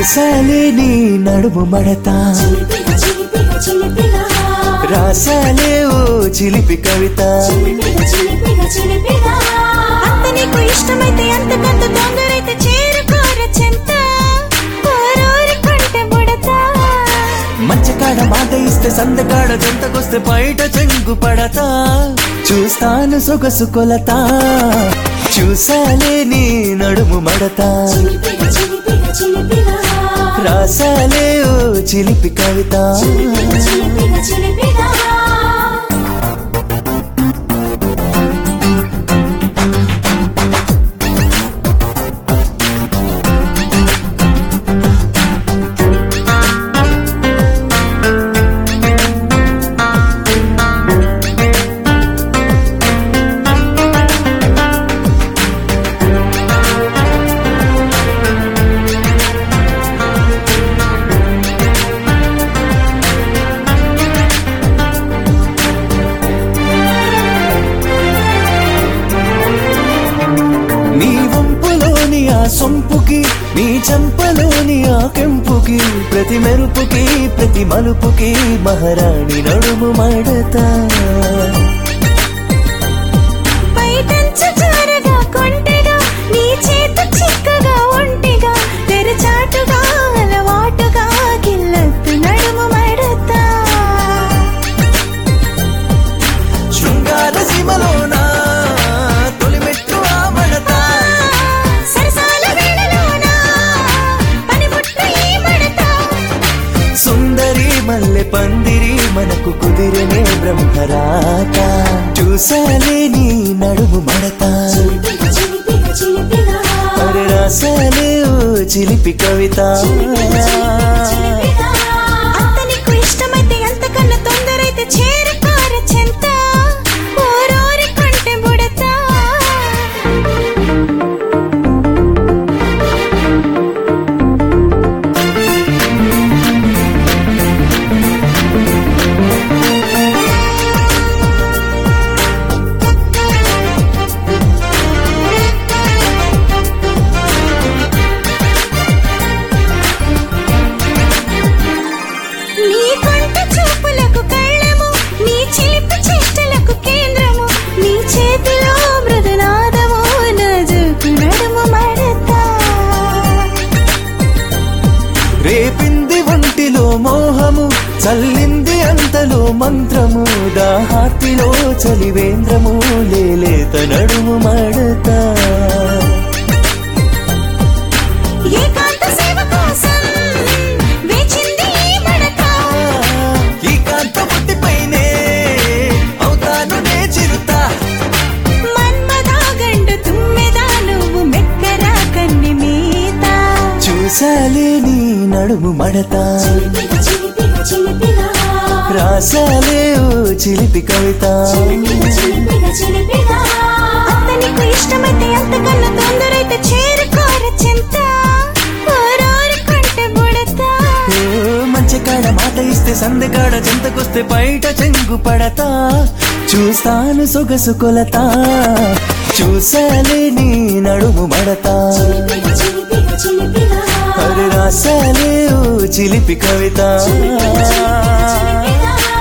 చూసాలే నీ నడుము మడతా చిలిపిగా చిలిపిగా చిలిపిగా రాసాలే ఓ చిలిపి కవిత చిలిపిగా చిలిపిగా చిలిపిగా అంత నీకు ఇష్టమైతే అంతకంత తొందరైతే చేరుకోర చెంత ఓరోరి కంట బుడతా మంచకాడ మాట ఇస్తే సందకాడ జంతకొస్తే బయట చెంగు పడతా చూస్తాను సొగసు కొలతా చూసాలే నీ నడుము మడతా చిలిపిగా చిలిపిగా చిలిపిగా రాసాలే ఓ చిలిపి కవిత చిలిపిగా చిలిపిగా చిలిపిగా నీ వంపులోని ఆ సొంపుకి నీ చంపలోని ఆ కెంపుకి ప్రతి మెరుపుకి ప్రతి మలుపుకి మహారాణి నడుము మడతా బయటంచు జారగా కొంటెగా నీ చేత చిక్కగా ఒంటిగా తెరచాటుగా అలవాటుగా గిల్లత్తు నడుము మడతా శృంగార సీమలోన తొలి మెట్టు ఆ మడతా సరసాల వేళలోన పనిముట్టు ఈ మడతా సుందరి మల్లె పందిరి మనకు కుదిరనే బ్రహ్మరాత చూసాలే నీ నడుము మడతా చిలిపిగా చిలిపిగా చిలిపిగా అరే రాసాలే ఓ చిలిపి కవిత చిలిపిగా అంత నీకు ఇష్టమైతే అంతకన్నా తొందరైతే చేరుకోర చెంత ఓరోరి కంటె బుడతా నీ కంట చూపులకు కళ్ళము నీ చిలిపి చేష్టలకు కేంద్రము నీ చేతిలో మృదునాదము నజుకు నడుము మడతా రేపింది ఒంటిలో మోహము చల్లింది అంతలో మంత్రము దాహార్తిలో చలివేంద్రము లేలేత నడుము మడతా ఏకాంత సేవ కోసం వేచింది ఈ మడత ఈ కాంత బుద్ధిపైనే అవుతాను నే చిరుతా మన్మదా గండు తుమ్మెదా నువ్వు మెక్కరా కన్ని మీత చూసాలే నీ నడుము మడతా చిలిపిగా చిలిపిగా చిలిపిగా రాసాలే ఓ చిలిపి కవిత చిలిపిగా చిలిపిగా చిలిపిగా అంత నీకు ఇష్టమైతే అంతకన్నా తొందరైతే చేరుకోర చెంత ఓరోరి కంట బుడతా ఓ, మంచి కాడ మాట ఇస్తే సందెకాడ చెంతకొస్తే బయట చెంగు పడతా చూస్తాను సొగసు కొలతా చూసాలే నీ నడుము మడతా చిలిపిగా చిలిపిగా చిలిపిగా హరి రాసాలే ఓ చిలిపి కవిత చిలిపిగా చిలిపిగా చిలిపిగా